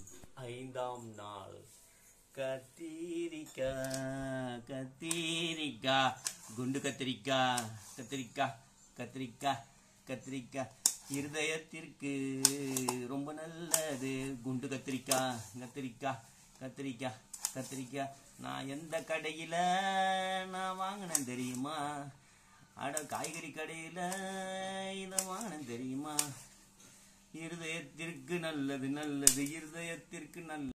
ஐந்தாம் நாள் கத்திரிக்கா கத்திரிக்கா குண்டு கத்திரிக்கா கத்திரிக்கா கத்திரிக்கா கத்திரிக்கா இருதயத்திற்கு ரொம்ப நல்லது குண்டு கத்திரிக்கா கத்திரிக்கா கத்திரிக்கா கத்திரிக்கா நான் எந்த கடையில நான் வாங்கினேன் தெரியுமா அட காய்கறி கடையில இதை வாங்கினேன் தெரியுமா இருதயத்திற்கு நல்லது நல்லது இருதயத்திற்கு நல்லது